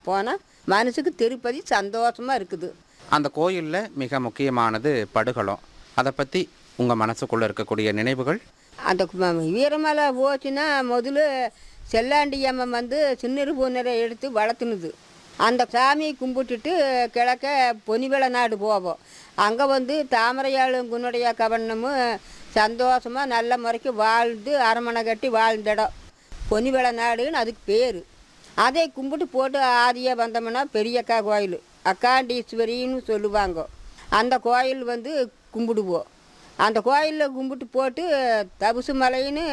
போனால் மனசுக்கு திருப்பதி சந்தோஷமாக இருக்குது அந்த கோயிலில் மிக முக்கியமானது படுகளம் அதை பற்றி உங்கள் மனசுக்குள்ளே இருக்கக்கூடிய நினைவுகள் அந்த கு- வீரமலை போச்சுன்னா முதல்ல செல்லாண்டி அம்மன் வந்து சின்னரு பொன்னரை எடுத்து வளர்த்துனுது அந்த சாமியை கும்பிட்டுட்டு கிழக்க பொன்னிவள நாடு போவோம் அங்கே வந்து தாமரையாளும் குன்னுடைய கவனமும் சந்தோஷமாக நல்ல முறைக்கு வாழ்ந்து அரமனை கட்டி வாழ்ந்த இடம் பொன்னிவள நாடுன்னு அதுக்கு பேர் அதை கும்பிட்டு போட்டு ஆதியாக வந்தோம்னா பெரியக்கா கோயில் அக்காண்டீஸ்வரின்னு சொல்லுவாங்க அந்த கோயில் வந்து கும்பிடுவோம் அந்த கோயிலில் கும்பிட்டு போட்டு தபசு மலைன்னு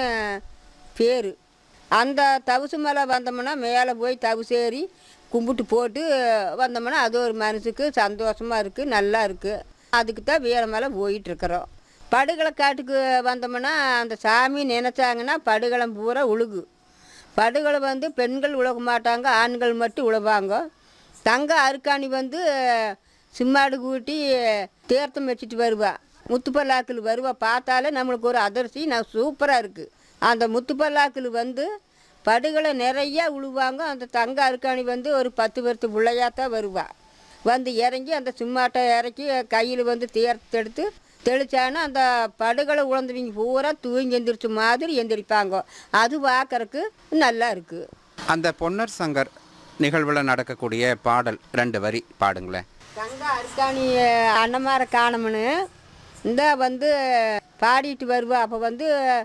பேர் அந்த தபசு மலை வந்தோம்னா மேலே போய் தபசேறி கும்பிட்டு போட்டு வந்தோம்னா அது ஒரு மனசுக்கு சந்தோஷமாக இருக்குது நல்லா இருக்குது அதுக்கு தான் வீர மேலே போயிட்டுருக்குறோம் படுகளை காட்டுக்கு வந்தோம்னா அந்த சாமி நினச்சாங்கன்னா படுகளம் பூரா உழுகு படுகளை வந்து பெண்கள் உழக மாட்டாங்க ஆண்கள் மட்டும் உழவாங்க தங்க அருக்காணி வந்து சிம்மாடு கூட்டி தீர்த்தம் வச்சுட்டு வருவா முத்துப்பல்லாக்கில் வருவா பார்த்தாலே நம்மளுக்கு ஒரு அதிர்ச்சி நான் சூப்பராக இருக்குது அந்த முத்துப்பல்லாக்கில் வந்து படுகளை நிறையா உழுவாங்க அந்த தங்க அருக்காணி வந்து ஒரு பத்து பேர்த்து பிள்ளையாத்தான் வருவா வந்து இறங்கி அந்த சிம்மாட்டை இறக்கி கையில் வந்து தீர்த்தெடுத்து தெளிச்சானா அந்த படுகளை உழந்தவங்க பூரா தூங்கி எந்திரிச்ச மாதிரி எந்திரிப்பாங்க அது பார்க்கறக்கு நல்லா இருக்குது அந்த பொன்னர் சங்கர் நிகழ்வில் நடக்கக்கூடிய பாடல் ரெண்டு வரி பாடுங்களேன் தங்க அருக்காணி அன்னமார காணமுன்னு இந்த வந்து பாடிட்டு வருவா அப்போ வந்து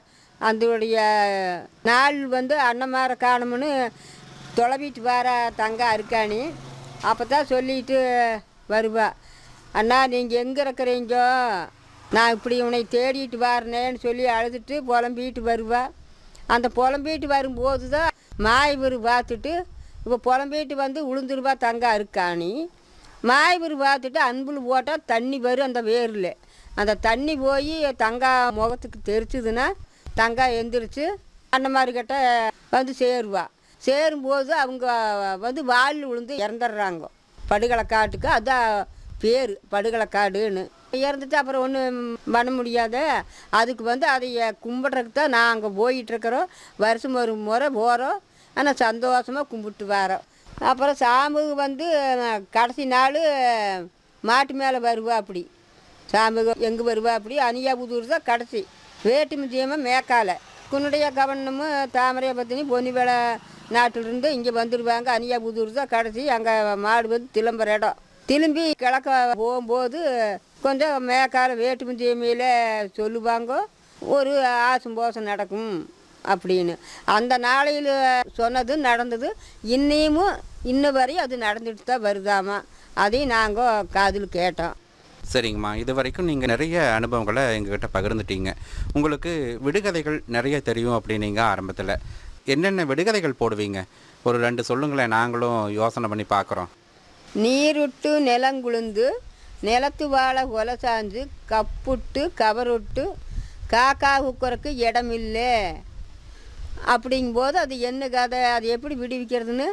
அதோடைய நாள் வந்து அன்னமார காணமுன்னு தொலைவிட்டு வர தங்க அருக்காணி அப்போ தான் சொல்லிட்டு வருவா அண்ணா நீங்கள் எங்கே இருக்கிறீங்க நான் இப்படி உன்னை தேடிட்டு வரனேன்னு சொல்லி அழுதுட்டு புலம்பிட்டு வருவா அந்த புலம்பிட்டு வரும்போது தான் மாயவர் பார்த்துட்டு இப்போ புலம்பிட்டு வந்து உளுந்துருவா தங்க அருக்காணி மாயவர் பார்த்துட்டு அன்புல் போட்டால் தண்ணி வரும் அந்த வேரில் அந்த தண்ணி போய் தங்கா முகத்துக்கு தெரிச்சுதுன்னா தங்கா எந்திரிச்சு அண்ணமாருக்கிட்ட வந்து சேருவா சேரும்போது அவங்க வந்து வால் விழுந்து இறந்துடுறாங்க படுகளை காட்டுக்கு அதான் பேர் படுகளை காடுன்னு இறந்துட்டு அப்புறம் ஒன்றும் பண்ண முடியாத அதுக்கு வந்து அதை கும்பிட்றதுக்கு தான் நாங்கள் போயிட்டுருக்குறோம் வருஷம் ஒரு முறை போகிறோம் ஆனால் சந்தோஷமாக கும்பிட்டு வரோம் அப்புறம் சாமுக்கு வந்து கடைசி நாள் மாட்டு மேலே வருவா அப்படி சாமுக எங்கே வருவா அப்படி அனியாபுதூர் தான் கடைசி வேட்டு முத்தியமாக மேக்கால குன்னுடைய கவனமும் தாமரையை பற்றினி பொன்னிவேலை நாட்டிலிருந்து இங்கே வந்துடுவாங்க அனியாபுதூர் தான் கடைசி அங்கே மாடு வந்து திரும்புகிற இடம் திரும்பி கிழக்க போகும்போது கொஞ்சம் மேக்கால வேட்டு முத்தியமையில் சொல்லுவாங்க ஒரு ஆசும் போசம் நடக்கும் அப்படின்னு அந்த நாளையில் சொன்னது நடந்தது இன்னையும் இன்ன வரையும் அது நடந்துட்டு தான் வருதாமா அதையும் நாங்கள் காதில் கேட்டோம் சரிங்கம்மா இது வரைக்கும் நீங்கள் நிறைய அனுபவங்களை எங்ககிட்ட பகிர்ந்துட்டீங்க உங்களுக்கு விடுகதைகள் நிறைய தெரியும் அப்படின்னீங்க ஆரம்பத்தில் என்னென்ன விடுகதைகள் போடுவீங்க ஒரு ரெண்டு சொல்லுங்களேன் நாங்களும் யோசனை பண்ணி பார்க்குறோம் நீருட்டு நிலங்குளுந்து நிலத்து வாழ ஒலை சாஞ்சு கப்புட்டு கவருட்டு காக்கா குக்கருக்கு இடமில்லை அப்படிங்கும்போது அது என்ன கதை அது எப்படி விடுவிக்கிறதுன்னு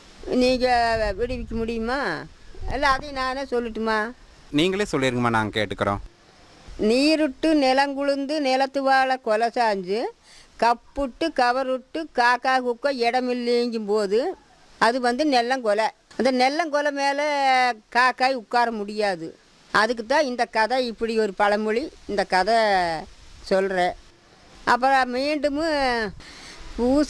நீங்கள் விடுவிக்க முடியுமா இல்லை அதையும் நானே சொல்லட்டுமா நீங்களே சொல்லிருங்கம்மா நாங்கள் கேட்டுக்கிறோம் நீருட்டு நிலங்குளுந்து நிலத்து வாழ கொலை சாஞ்சு கப்புட்டு கவருட்டு காக்கா குக்க இடமில்லைங்கும் போது அது வந்து நெல்லங்கொலை அந்த நெல்லங்கொலை மேலே காக்காய் உட்கார முடியாது அதுக்கு தான் இந்த கதை இப்படி ஒரு பழமொழி இந்த கதை சொல்கிறேன் அப்புறம் மீண்டும் பூச